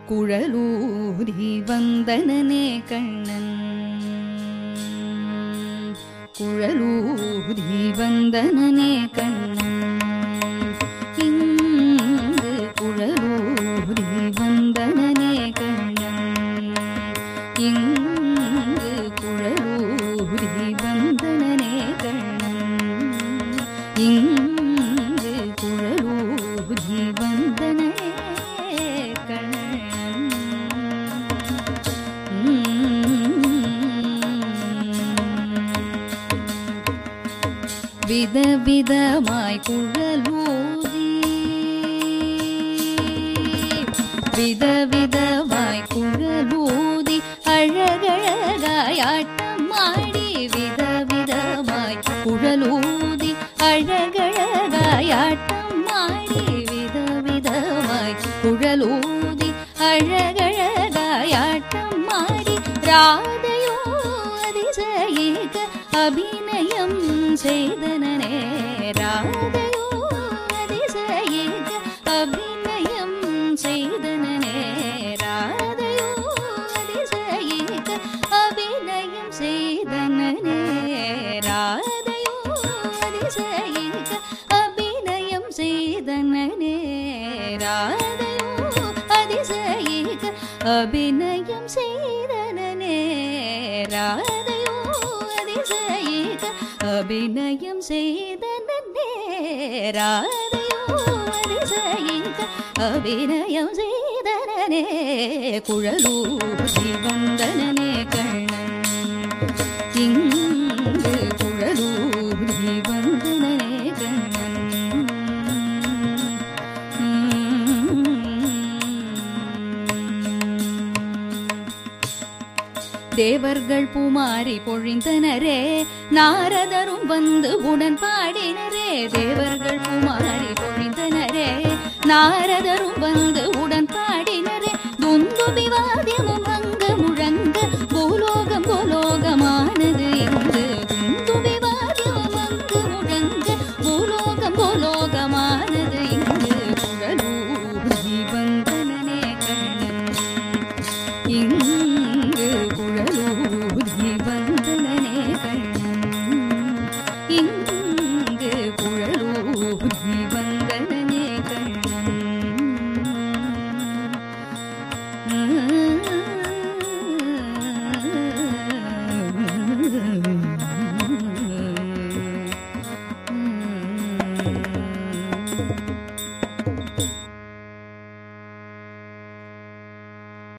குழலூரி வந்தனனே கண்ணன் குழலூரி வந்தனனே கண்ணன் இங்கு குழலூரி வந்தனனே கண்ணன் இங்கு குழலூரி வந்தனனே கண்ணன் இங்கு குழலூரி வந்தனே கண்ணன் விதவிதமாய் குழலூதி விதவிதமாய் குழலூதி அழகழகாய் ஆட்டம் ஆடி விதவிதமாய் குழலூதி அழகழகாய் ஆட்டம் ஆடி விதவிதமாய் குழலூதி அழகழகாய் ஆட்டம் ஆடி ராதையோ அதிசயிக்க அபிநயம் செய்தனனே ராதையோ அதிசயிக்க அபிநயம் செய்தனனே ராதையோ அதிசயிக்க அபிநயம் செய்தனனே ராதையோ அதிசயிக்க அபிநயம் செய்தனனே ராதையோ அதிசயிக்க அபிநயம் செய்தனனே ராதையோ அதிசயிக்க அபிநயம் செய்தனே ராதையோ அதிசயிக்க அபிநயம் செய்தனே குழலூசி வந்தனனே கண்ணன் இங்கு குழலூரி வந்தனே கண்ணன் தேவர்கள் பூமாரி பொழிந்தனரே நாரதரும் வந்து உடன் பாடினரே தேவர்கள் பூமாரி பொழிந்தனரே நாரதரும் வந்து உடன் பாடினரே துந்துபி வாத்தியம்